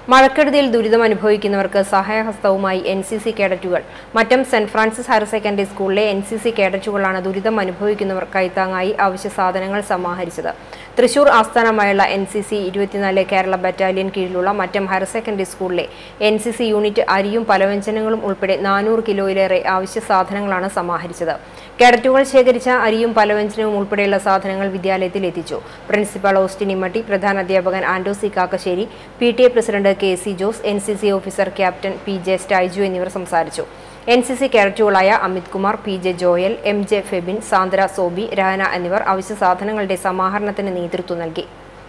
മഴക്കെടുതിയിൽ ദുരിതം അനുഭവിക്കുന്നവർക്ക് സഹായഹസ്തവുമായി എൻ സി സി കേഡറ്റുകൾ Mattom saint Francis higher secondary സ്കൂളിലെ എൻ സി സി കേഡറ്റുകളാണ് ദുരിതം അനുഭവിക്കുന്നവർ കൈത്താങ്ങായി അവശ്യ സാധനങ്ങൾ സമാഹരിച്ചത് തൃശൂർ ആസ്ഥാനമായുള്ള എൻ സി സി ഇരുപത്തിനാല് കേരള ബറ്റാലിയൻ കീഴിലുള്ള മറ്റം ഹയർ സെക്കൻഡറി സ്കൂളിലെ എൻ സി സി യൂണിറ്റ് അരിയും പലവ്യഞ്ജനങ്ങളും ഉൾപ്പെടെ നാനൂറ് കിലോയിലേറെ അവശ്യ സാധനങ്ങളാണ് സമാഹരിച്ചത് കേഡറ്റുകൾ ശേഖരിച്ച അരിയും പലവ്യഞ്ജനവും ഉൾപ്പെടെയുള്ള സാധനങ്ങൾ വിദ്യാലയത്തിൽ എത്തിച്ചു പ്രിൻസിപ്പൽ ഓസ്റ്റിൻ ഇമ്മട്ടി പ്രധാന അധ്യാപകൻ ആൻഡോസി Kakkassery P T A president K C Jose N C C officer captain P J Staiju എന്നിവർ സംസാരിച്ചു എൻ സി സി കേഡറ്റുകളായ Amit Kumar P J Joel M J Febin Sandra Sobi Rahana എന്നിവർ അവശ്യ സാധനങ്ങളുടെ സമാഹരണത്തിന് നേതൃത്വം നൽകി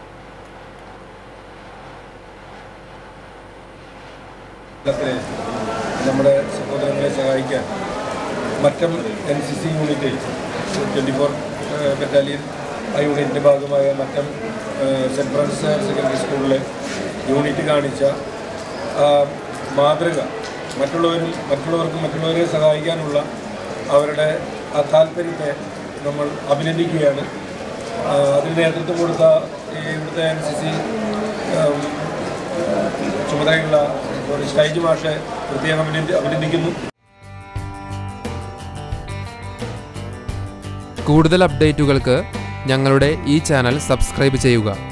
കേരളത്തിലെ നമ്മുടെ സഹോദരങ്ങളെ സഹായിക്കാൻ Mattom N C C unit twenty four battalion ആ യൂണിറ്റിൻ്റെ ഭാഗമായ Mattom saint Francis higher secondary സ്കൂളിലെ യൂണിറ്റ് കാണിച്ച ആ, മാതൃക മറ്റുള്ളവരും മറ്റുള്ളവർക്കും മറ്റുള്ളവരെ സഹായിക്കാനുള്ള അവരുടെ ആ താല്പര്യത്തെ നമ്മൾ അഭിനന്ദിക്കുകയാണ് ആ, അതിന് നേതൃത്വം കൊടുത്ത ഈ ഇവിടുത്തെ എൻ സി സി ചുമതലയുള്ള ഒരു സ്റ്റൈജ് മാഷെ പ്രത്യേകം അഭിനന്ദി അഭിനന്ദിക്കുന്നു കൂടുതൽ അപ്ഡേറ്റുകൾക്ക് ഞങ്ങളുടെ ഈ ചാനൽ സബ്സ്ക്രൈബ് ചെയ്യുക